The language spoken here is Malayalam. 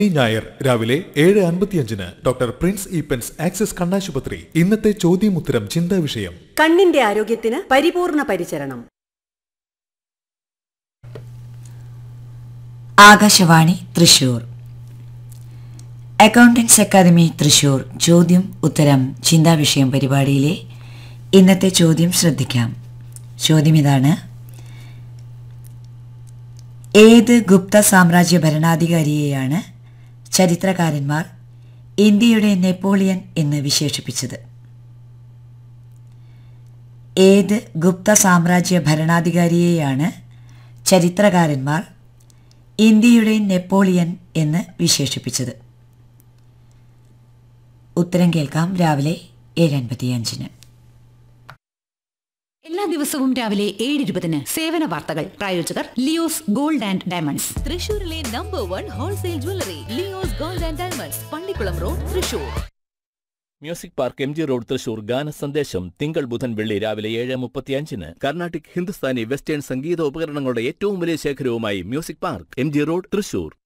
ഈ ഞായർ രാവിലെ ഏഴ് അൻപത്തിയഞ്ചിന് ഡോക്ടർ പ്രിൻസ് ഈപ്പൻസ് ആക്സിസ് കണ്ണാശുപത്രി ഇന്നത്തെ ചോദ്യമുത്തരം ചിന്താ വിഷയം കണ്ണിന്റെ ആരോഗ്യത്തിന് പരിപൂർണ പരിചരണം ആകാശവാണി തൃശൂർ അക്കൗണ്ടൻസ് അക്കാദമി തൃശൂർ ചോദ്യം ഉത്തരം ചിന്താവിഷയം പരിപാടിയിലെ ഇന്നത്തെ ചോദ്യം ശ്രദ്ധിക്കാം ചോദ്യം ഇതാണ് ഏത് ഗുപ്ത സാമ്രാജ്യ ഭരണാധികാരിയെയാണ് ചരിത്രകാരന്മാർ ഇന്ത്യയുടെ നെപ്പോളിയൻ എന്ന് വിശേഷിപ്പിച്ചത് ഏത് ഗുപ്ത സാമ്രാജ്യ ഭരണാധികാരിയെയാണ് ചരിത്രകാരന്മാർ ഇന്ത്യയുടെ നെപ്പോളിയൻ എന്ന് വിശേഷിപ്പിച്ചത് ഉത്തരം കേൾക്കാം രാവിലെ ഏഴ് അൻപത്തിയഞ്ചിന് എല്ലാ ദിവസവും രാവിലെ ഏഴ് ഇരുപതിന് സേവന വാർത്തകൾ പ്രായോജകർ ലിയോസ് ഗോൾഡ് ആൻഡ് ഡയമണ്ട്സ് തൃശൂരിലെ number one wholesale jewellery Leo's Gold and Diamonds Pallikulam road Thrissur Music Park M G road Thrissur ഗാന സന്ദേശം തിങ്കൾ ബുധൻ വെള്ളി രാവിലെ ഏഴ് മുപ്പത്തിയഞ്ചിന് കർണാട്ടിക് ഹിന്ദുസ്ഥാനി വെസ്റ്റേൺ സംഗീത ഉപകരണങ്ങളുടെ ഏറ്റവും വലിയ ശേഖരവുമായി Music Park M G road Thrissur